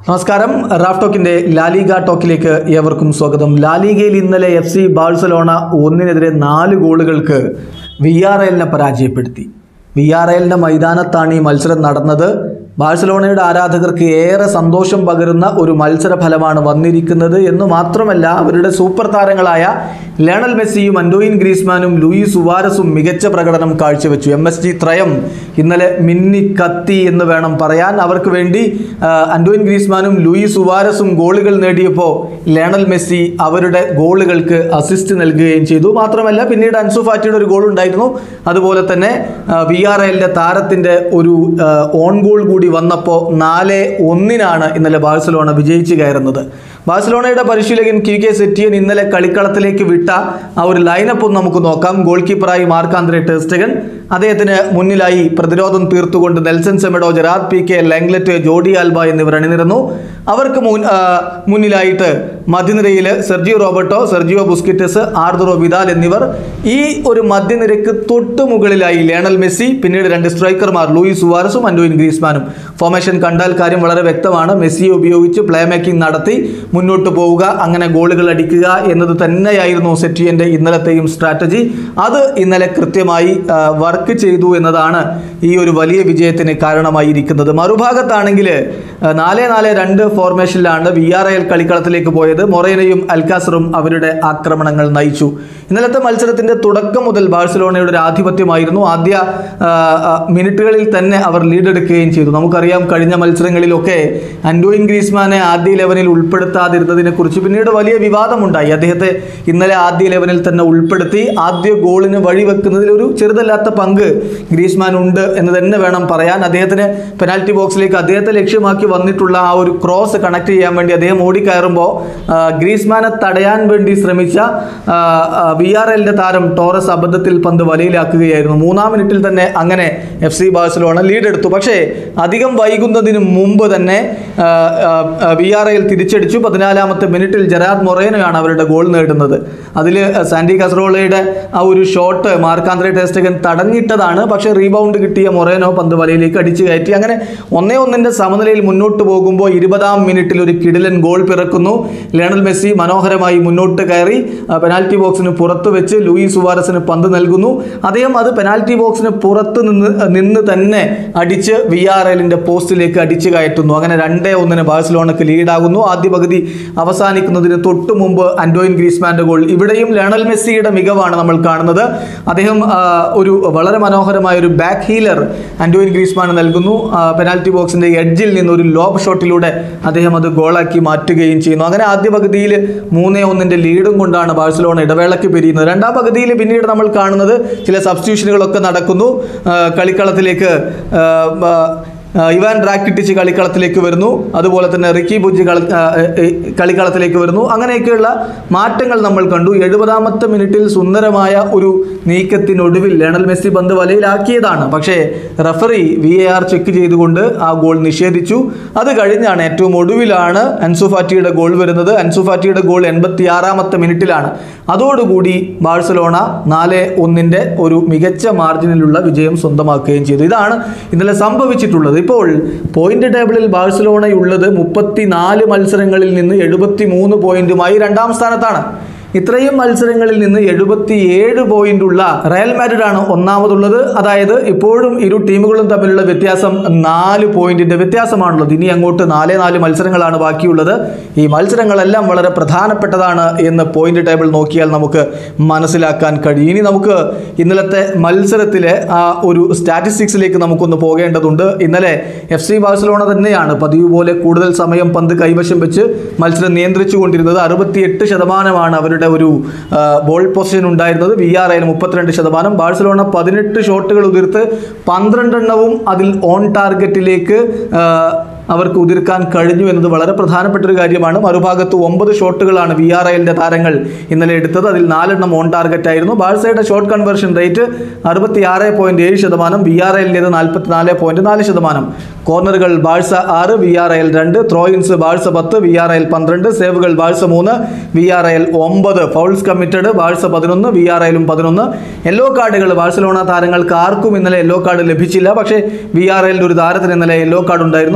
നമസ്കാരം Raf ടോക്കിന്റെ La Liga ടോക്കിലേക്ക് ഏവർക്കും സ്വാഗതം ലാലിഗയിൽ ഇന്നലെ എഫ് സി ബാഴ്സലോണ ഒന്നിനെതിരെ നാല് ഗോളുകൾക്ക് വി ആർ എല്ലിനെ പരാജയപ്പെടുത്തി വി ആർ എല്ലിന്റെ മൈതാനത്താണ് ഈ മത്സരം നടന്നത് ബാഴ്സലോണയുടെ ആരാധകർക്ക് ഏറെ സന്തോഷം പകരുന്ന ഒരു മത്സര ഫലമാണ് വന്നിരിക്കുന്നത് എന്ന് മാത്രമല്ല അവരുടെ സൂപ്പർ താരങ്ങളായ ലയണൽ മെസ്സിയും അൻഡോയിൻ ഗ്രീസ്മാനും ലൂയിസ് സുവാരസും മികച്ച പ്രകടനം കാഴ്ചവെച്ചു എം എസ് ജി ത്രയം ഇന്നലെ മിന്നി കത്തി എന്ന് വേണം പറയാൻ അവർക്ക് വേണ്ടി ആ, അൻഡോയിൻ ഗ്രീസ്മാനും ലൂയിസ് സുവാരസും ഗോളുകൾ നേടിയപ്പോൾ ലയണൽ മെസ്സി അവരുടെ ഗോളുകൾക്ക് അസിസ്റ്റ് നൽകുകയും ചെയ്തു മാത്രമല്ല പിന്നീട് അൻസു ഫാറ്റിയുടെ ഒരു ഗോൾ ഉണ്ടായിരുന്നു അതുപോലെ തന്നെ വി ആർ എല്ലിൻ്റെ താരത്തിൻ്റെ ഒരു ആ, ഓൺ ഗോൾ കൂടി വന്നപ്പോൾ നാല് ഒന്നിനാണ് ഇന്നലെ ബാഴ്സലോണ വിജയിച്ച് കയറുന്നത് ബാഴ്സലോണയുടെ പരിശീലകൻ ക്യു കെ സെറ്റിയൻ ഇന്നലെ കളിക്കളത്തിലേക്ക് വിട്ട ആ ഒരു ലൈനപ്പ് ഒന്ന് നമുക്ക് നോക്കാം ഗോൾ കീപ്പറായി മാർക്ക് ആന്ത്രേ ടെസ്റ്റഗൻ അദ്ദേഹത്തിന് മുന്നിലായി പ്രതിരോധം തീർത്തുകൊണ്ട് Nelson Semedo Gerard Pique Lenglet Jordi Alba എന്നിവർ അണിനിരന്നു അവർക്ക് മുൻ ആ, മുന്നിലായിട്ട് മധ്യനിരയിൽ Sergio Roberto Sergio Busquets Arturo Vidal എന്നിവർ ഈ ഒരു മധ്യനിരക്ക് തൊട്ടു മുകളിലായി ലേണൽ മെസ്സി പിന്നീട് രണ്ട് സ്ട്രൈക്കർമാർ ലൂയിസ് സുവാരസും അൻഡോയിൻ ഗ്രീസ്മാനും ഫോർമേഷൻ കണ്ടാൽ കാര്യം വളരെ വ്യക്തമാണ് മെസ്സിയെ ഉപയോഗിച്ച് പ്ലേ മേക്കിംഗ് നടത്തി മുന്നോട്ട് പോവുക അങ്ങനെ ഗോളുകൾ അടിക്കുക എന്നത് തന്നെയായിരുന്നു സെറ്റിയൻ്റെ ഇന്നലത്തെയും സ്ട്രാറ്റജി അത് ഇന്നലെ കൃത്യമായി വർക്ക് ചെയ്തു എന്നതാണ് ഈ ഒരു വലിയ വിജയത്തിന് കാരണമായിരിക്കുന്നത് മറുഭാഗത്താണെങ്കിൽ നാല് നാല് രണ്ട് ഫോർമേഷനിലാണ് വി ആർ എൽ കളിക്കളത്തിലേക്ക് പോയത് മൊറേനയും അൽക്കാസറും അവരുടെ ആക്രമണങ്ങൾ നയിച്ചു ഇന്നലത്തെ മത്സരത്തിന്റെ തുടക്കം മുതൽ ബാഴ്സലോണയുടെ ഒരു ആധിപത്യമായിരുന്നു ആദ്യ ആ, ആ, മിനിറ്റുകളിൽ തന്നെ അവർ ലീഡെടുക്കുകയും ചെയ്തു നമുക്കറിയാം കഴിഞ്ഞ മത്സരങ്ങളിലൊക്കെ അൻഡോയിൻ ഗ്രീസ്മാനെ ആദ്യ ഇലവനിൽ ഉൾപ്പെടുത്താതിരുന്നതിനെ കുറിച്ച് പിന്നീട് വലിയ വിവാദമുണ്ടായി അദ്ദേഹത്തെ ഇന്നലെ ആദ്യ ഇലവനിൽ തന്നെ ഉൾപ്പെടുത്തി ആദ്യ ഗോളിന് വഴിവെക്കുന്നതിൽ ഒരു ചെറുതല്ലാത്ത പങ്ക് ഗ്രീസ്മാൻ ഉണ്ട് എന്ന് തന്നെ വേണം പറയാൻ അദ്ദേഹത്തിന് പെനാൽറ്റി ബോക്സിലേക്ക് അദ്ദേഹത്തെ ലക്ഷ്യമാക്കി വന്നിട്ടുള്ള ആ ഒരു ക്രോസ് കണക്ട് ചെയ്യാൻ വേണ്ടി അദ്ദേഹം ഓടിക്കയറുമ്പോൾ ആ, ഗ്രീസ്മാനെ തടയാൻ വേണ്ടി ശ്രമിച്ച വി ആർ എല്ലിന്റെ താരം ടോറസ് അബദ്ധത്തിൽ പന്ത് വലയിലാക്കുകയായിരുന്നു മൂന്നാം മിനിറ്റിൽ തന്നെ അങ്ങനെ എഫ് സി ബാഴ്സലോണ ലീഡ് എടുത്തു പക്ഷേ അധികം വൈകുന്നതിന് മുമ്പ് തന്നെ വി ആർ എൽ തിരിച്ചടിച്ചു പതിനാലാമത്തെ മിനിറ്റിൽ ജെറാദ് മൊറേനയാണ് അവരുടെ ഗോൾ നേടുന്നത് അതിൽ സാൻഡി കസറോളയുടെ ആ ഒരു ഷോട്ട് മാർക്കാന്ത്രെ ടെസ്റ്റഗൻ തടഞ്ഞിട്ടതാണ് പക്ഷേ റീബൗണ്ട് കിട്ടിയ മൊറേനോ പന്ത് വലയിലേക്ക് അടിച്ചു കയറ്റി അങ്ങനെ ഒന്നേ ഒന്നിൻ്റെ സമനിലയിൽ മുന്നോട്ട് പോകുമ്പോൾ ഇരുപതാം മിനിറ്റിൽ ഒരു കിടിലൻ ഗോൾ പിറക്കുന്നു ലയണൽ മെസ്സി മനോഹരമായി മുന്നോട്ട് കയറി ആ, പെനാൽറ്റി ബോക്സിന് പുറത്ത് വെച്ച് ലൂയിസ് സുവാരസിന് പന്ത് നൽകുന്നു അദ്ദേഹം അത് പെനാൽറ്റി ബോക്സിന് പുറത്ത് നിന്ന് നിന്ന് തന്നെ അടിച്ച് വി ആർ എല്ലിൻ്റെ പോസ്റ്റിലേക്ക് അടിച്ചു കയറ്റുന്നു അങ്ങനെ രണ്ടേ ഒന്നിന് ബാഴ്സലോണക്ക് ലീഡാകുന്നു ആദ്യ പകുതി അവസാനിക്കുന്നതിന് തൊട്ടു മുമ്പ് അൻഡോയിൻ ഗ്രീസ്മാൻ്റെ ഗോൾ ഇവിടെയും ലയണൽ മെസ്സിയുടെ മികവാണ് നമ്മൾ കാണുന്നത് അദ്ദേഹം ആ, ഒരു വളരെ മനോഹരമായ ഒരു ബാക്ക് ഹീലർ അൻഡോയിൻ ഗ്രീസ്മാൻ നൽകുന്നു ആ, പെനാൽറ്റി ബോക്സിന്റെ എഡ്ജിൽ നിന്ന് ഒരു ലോബ് ഷോട്ടിലൂടെ അദ്ദേഹം അത് ഗോളാക്കി മാറ്റുകയും ചെയ്യുന്നു അങ്ങനെ ആദ്യ പകുതിയിൽ മൂന്നേ ഒന്നിന്റെ ലീഡും കൊണ്ടാണ് ബാഴ്സലോണ ഇടവേളയ്ക്ക് പിരിയുന്നത് രണ്ടാം പകുതിയിൽ പിന്നീട് നമ്മൾ കാണുന്നത് ചില സബ്സ്റ്റിറ്റ്യൂഷനുകളൊക്കെ നടക്കുന്നു ആ, കളിക്കളത്തിലേക്ക് ആ, ആ, ആ, ഇവാൻ റാക്കിട്ടിച്ച് കളിക്കളത്തിലേക്ക് വരുന്നു അതുപോലെ തന്നെ റിക്കി ബുജ് കളി ആ, ഏ, കളിക്കളത്തിലേക്ക് വരുന്നു അങ്ങനെയൊക്കെയുള്ള മാറ്റങ്ങൾ നമ്മൾ കണ്ടു എഴുപതാമത്തെ മിനിറ്റിൽ സുന്ദരമായ ഒരു നീക്കത്തിനൊടുവിൽ ലയണൽ മെസ്സി പന്ത് വലയിലാക്കിയതാണ് പക്ഷേ referee V A R check ചെയ്തുകൊണ്ട് ആ ഗോൾ നിഷേധിച്ചു അത് കഴിഞ്ഞാണ് ഏറ്റവും ഒടുവിലാണ് അൻസു ഫാറ്റിയുടെ ഗോൾ വരുന്നത് അൻസു ഫാറ്റിയുടെ ഗോൾ എൺപത്തി ആറാമത്തെ മിനിറ്റിലാണ് അതോടുകൂടി ബാഴ്സലോണ നാല് ഒന്നിൻ്റെ ഒരു മികച്ച മാർജിനിലുള്ള വിജയം സ്വന്തമാക്കുകയും ചെയ്തു ഇതാണ് ഇന്നലെ സംഭവിച്ചിട്ടുള്ളത് ഇപ്പോൾ പോയിന്റ് ടേബിളിൽ ബാഴ്സലോണയുള്ളത് മുപ്പത്തിനാല് മത്സരങ്ങളിൽ നിന്ന് എഴുപത്തി മൂന്ന് പോയിന്റുമായി രണ്ടാം സ്ഥാനത്താണ് ഇത്രയും മത്സരങ്ങളിൽ നിന്ന് എഴുപത്തിയേഴ് പോയിന്റ് ഉള്ള റയൽ മാഡ്രിഡ് ആണ് ഒന്നാമതുള്ളത് അതായത് ഇപ്പോഴും ഇരു ടീമുകളും തമ്മിലുള്ള വ്യത്യാസം നാല് പോയിന്റിന്റെ വ്യത്യാസമാണുള്ളത് ഇനി അങ്ങോട്ട് നാലേ നാല് മത്സരങ്ങളാണ് ബാക്കിയുള്ളത് ഈ മത്സരങ്ങളെല്ലാം വളരെ പ്രധാനപ്പെട്ടതാണ് എന്ന് പോയിന്റ് ടേബിൾ നോക്കിയാൽ നമുക്ക് മനസ്സിലാക്കാൻ കഴിയും ഇനി നമുക്ക് ഇന്നലത്തെ മത്സരത്തിലെ ആ ഒരു സ്റ്റാറ്റിസ്റ്റിക്സിലേക്ക് നമുക്കൊന്ന് പോകേണ്ടതുണ്ട് ഇന്നലെ എഫ് സി ബാഴ്സലോണ തന്നെയാണ് പതിവ് പോലെ കൂടുതൽ സമയം പന്ത് കൈവശം വെച്ച് മത്സരം നിയന്ത്രിച്ചു കൊണ്ടിരുന്നത് അറുപത്തിയെട്ട് ശതമാനമാണ് അവരുടെ ഒരു ആ, ബോൾ പൊസിഷൻ ഉണ്ടായിരുന്നത് വി ആർ ഐന് മുപ്പത്തിരണ്ട് ശതമാനം ബാഴ്സലോണ പതിനെട്ട് ഷോട്ടുകൾ ഉതിർത്ത് പന്ത്രണ്ടെണ്ണവും അതിൽ ഓൺ ടാർഗറ്റിലേക്ക് ആ, അവർക്ക് ഉതിർക്കാൻ കഴിഞ്ഞു എന്നത് വളരെ പ്രധാനപ്പെട്ട ഒരു കാര്യമാണ് മറുഭാഗത്ത് ഒമ്പത് ഷോട്ടുകളാണ് വി ആർ ഐലിൻ്റെ താരങ്ങൾ ഇന്നലെ എടുത്തത് അതിൽ നാലെണ്ണം ഓൺ ടാർഗറ്റ് ആയിരുന്നു ബാഴ്സയുടെ ഷോട്ട് കൺവേർഷൻ റേറ്റ് അറുപത്തി ആറ് പോയിന്റ് ഏഴ് ശതമാനം വി ആർ ഐലിൻ്റെത് നാൽപ്പത്തി നാല് പോയിന്റ് നാല് ശതമാനം കോർണറുകൾ ബാഴ്സ ആറ് വി ആർ ഐൽ രണ്ട് ത്രോയിൻസ് ബാഴ്സ പത്ത് വി ആർ ഐൽ പന്ത്രണ്ട് സേവുകൾ ബാഴ്സ മൂന്ന് വി ആർ ഐൽ ഒമ്പത് ഫൗൾസ് കമ്മിറ്റഡ് ബാഴ്സ പതിനൊന്ന് വി ആർ ഐലും പതിനൊന്ന് യെല്ലോ കാർഡുകൾ ബാഴ്സലോണ താരങ്ങൾക്ക് ആർക്കും ഇന്നലെ യെല്ലോ കാർഡ് ലഭിച്ചില്ല പക്ഷേ വി ആർ ഐലിൻ്റെ ഒരു താരത്തിന് ഇന്നലെ യെല്ലോ കാർഡ് ഉണ്ടായിരുന്നു ബാഴ്സലോണ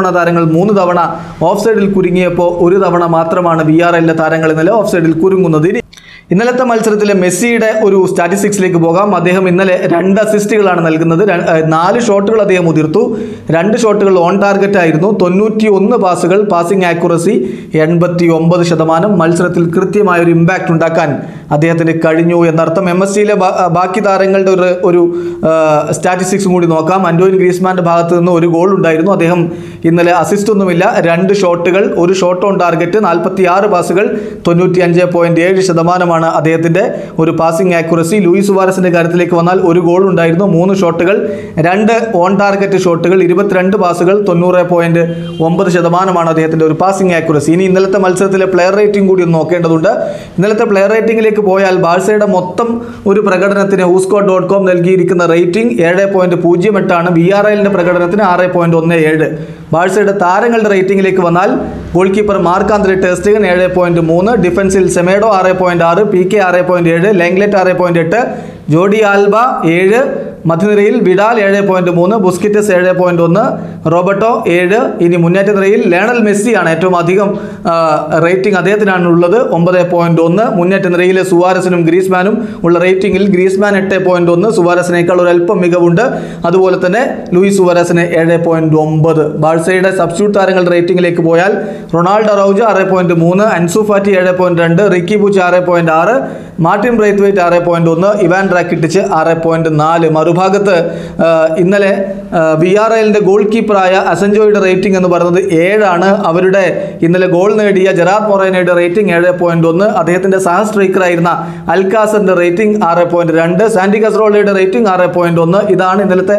ബാഴ്സലോണ താരങ്ങൾ മൂന്ന് തവണ ഓഫ് സൈഡിൽ കുരുങ്ങിയപ്പോൾ ഒരു തവണ മാത്രമാണ് വി ആർ എല്ലിലെ താരങ്ങൾ ഇന്നലെ ഓഫ് സൈഡിൽ കുരുങ്ങുന്നത് ഇനി ഇന്നലത്തെ മത്സരത്തിലെ മെസ്സിയുടെ ഒരു സ്റ്റാറ്റിസ്റ്റിക്സിലേക്ക് പോകാം അദ്ദേഹം ഇന്നലെ രണ്ട് അസിസ്റ്റുകളാണ് നൽകുന്നത് ര- ഏഹ് നാല് ഷോട്ടുകൾ അദ്ദേഹം ഉതിർത്തു രണ്ട് ഷോട്ടുകൾ ഓൺ ടാർഗറ്റ് ആയിരുന്നു തൊണ്ണൂറ്റി ഒന്ന് പാസുകൾ പാസിംഗ് ആക്യുറസി എൺപത്തി ഒമ്പത് ശതമാനം മത്സരത്തിൽ കൃത്യമായ ഒരു ഇമ്പാക്റ്റ് ഉണ്ടാക്കാൻ അദ്ദേഹത്തിന് കഴിഞ്ഞു എന്നർത്ഥം എം എസ് സിയിലെ ബാക്കി താരങ്ങളുടെ ഒരു ഒരു സ്റ്റാറ്റിസ്റ്റിക്സും കൂടി നോക്കാം അൻഡോയിൻ ഗ്രീസ്മാന്റെ ഭാഗത്ത് നിന്ന് ഒരു ഗോൾ ഉണ്ടായിരുന്നു അദ്ദേഹം ഇന്നലെ അസിസ്റ്റ് ഒന്നുമില്ല രണ്ട് ഷോട്ടുകൾ ഒരു ഷോട്ട് ഓൺ ടാർഗറ്റ് നാൽപ്പത്തി ആറ് പാസുകൾ തൊണ്ണൂറ്റി അഞ്ച് പോയിന്റ് ഏഴ് ശതമാനമാണ് അദ്ദേഹത്തിന്റെ ഒരു പാസിംഗ് ആക്യുറസി ലൂയിസ് സുവാരസിന്റെ കാര്യത്തിലേക്ക് വന്നാൽ ഒരു ഗോൾ ഉണ്ടായിരുന്നു മൂന്ന് ഷോട്ടുകൾ രണ്ട് ഓൺ ടാർഗറ്റ് ഷോട്ടുകൾ ഇരുപത്തിരണ്ട് പാസുകൾ തൊണ്ണൂറ് പോയിന്റ് ഒമ്പത് ശതമാനമാണ് അദ്ദേഹത്തിന്റെ ഒരു പാസിംഗ് ആക്യുറസി ഇനി ഇന്നലത്തെ മത്സരത്തിലെ പ്ലെയർ റേറ്റിംഗ് കൂടി ഒന്ന് നോക്കേണ്ടതുണ്ട് ഇന്നലത്തെ പ്ലെയർ റേറ്റിംഗിലേക്ക് പോയാൽ ബാഴ്സയുടെ മൊത്തം ഒരു പ്രകടനത്തിന് ഊസ്കോ ഡോട്ട് കോം നൽകിയിരിക്കുന്ന റേറ്റിംഗ് ഏഴ് പോയിന്റ് പൂജ്യം എട്ടാണ് ബി ആർ എല്ലിന്റെ പ്രകടനത്തിന് ആറ് പോയിന്റ് ഒന്ന് ഏഴ് ബാഴ്സയുടെ താരങ്ങളുടെ റേറ്റിംഗിലേക്ക് വന്നാൽ ഗോൾ കീപ്പർ മാർക്കാന്ത്രി ടെസ്റ്റഗൻ ഏഴ് പോയിന്റ് മൂന്ന് ഡിഫൻസിൽ സെമേഡോ ആറ് പോയിന്റ് ആറ് പി കെ ആറ് പോയിന്റ് ഏഴ് ലെങ്ലെറ്റ് ആറ് പോയിന്റ് എട്ട് ജോഡി ആൽബ ഏഴ് മധ്യനിരയിൽ വിഡാൽ ഏഴ് പോയിന്റ് മൂന്ന് ബുസ്കിറ്റസ് ഏഴ് പോയിന്റ് ഒന്ന് റോബർട്ടോ ഏഴ് ഇനി മുന്നേറ്റ നിരയിൽ ലേണൽ മെസ്സിയാണ് ഏറ്റവും അധികം റേറ്റിംഗ് അദ്ദേഹത്തിനാണ് ഉള്ളത് ഒമ്പത് പോയിന്റ് ഒന്ന് മുന്നേറ്റ നിരയിലെ സുവാരസിനും ഗ്രീസ്മാനും ഉള്ള റേറ്റിംഗിൽ ഗ്രീസ്മാൻ എട്ട് പോയിന്റ് ഒന്ന് സുവാരസിനേക്കാൾ ഒരു അല്പം മികവുണ്ട് അതുപോലെ തന്നെ ലൂയിസ് സുവാരസിന് ഏഴ് പോയിന്റ് ഒമ്പത് ബാഴ്സയുടെ സബ്സ്റ്റിറ്റ്യൂട്ട് താരങ്ങളുടെ റേറ്റിംഗിലേക്ക് പോയാൽ റൊണാൾഡോ റൗജ ആറ് പോയിന്റ് മൂന്ന് അൻസു ഫാറ്റി ഏഴ് പോയിന്റ് രണ്ട് റിക്കി ബുച്ച് ആറ് പോയിന്റ് ആറ് മാർട്ടിൻ ബ്രൈത്വൈറ്റ് ആറ് പോയിന്റ് ഒന്ന് ഇവാൻ റാക്കിട്ടിച്ച് ആറ് പോയിന്റ് നാല് മറുഭാഗത്ത് ആ, ഇന്നലെ വി ആർ എല്ലിന്റെ ഗോൾ കീപ്പറായ അസഞ്ചോയുടെ റേറ്റിംഗ് എന്ന് പറയുന്നത് ഏഴാണ് അവരുടെ ഇന്നലെ ഗോൾ നേടിയ ജെറാദ് മൊറൈനയുടെ റേറ്റിംഗ് ഏഴ് പോയിന്റ് ഒന്ന് അദ്ദേഹത്തിന്റെ സഹ സ്ട്രൈക്കറായിരുന്ന അൽക്കാസറിന്റെ റേറ്റിംഗ് ആറ് പോയിന്റ് രണ്ട് സാൻഡി കസ്രോളയുടെ റേറ്റിംഗ് ആറ് പോയിന്റ് ഒന്ന് ഇതാണ് ഇന്നലത്തെ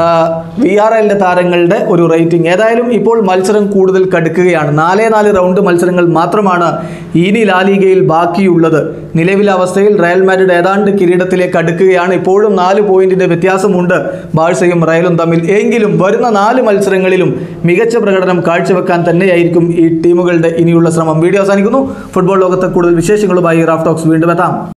വി ആർ എല്ലിന്റെ താരങ്ങളുടെ ഒരു റേറ്റിംഗ് ഏതായാലും ഇപ്പോൾ മത്സരം കൂടുതൽ കടുക്കുകയാണ് നാലേ നാല് റൗണ്ട് മത്സരങ്ങൾ മാത്രമാണ് ഇനി ലാലിഗയിൽ ബാക്കിയുള്ളത് നിലവിലെ അവസ്ഥയിൽ റയൽ മാഡ്രിഡ് ഏതാണ്ട് കിരീടത്തിലേക്ക് അടുക്കുകയാണ് ഇപ്പോഴും നാല് പോയിന്റിന്റെ വ്യത്യാസമുണ്ട് ബാഴ്സയും റയലും തമ്മിൽ എങ്കിലും വരുന്ന നാല് മത്സരങ്ങളിലും മികച്ച പ്രകടനം കാഴ്ചവെക്കാൻ തന്നെയായിരിക്കും ഈ ടീമുകളുടെ ഇനിയുള്ള ശ്രമം വീഡിയോ അവസാനിക്കുന്നു ഫുട്ബോൾ ലോകത്തെ കൂടുതൽ വിശേഷങ്ങളുമായി റാഫ് ടോക്സ് വീണ്ടും എത്താം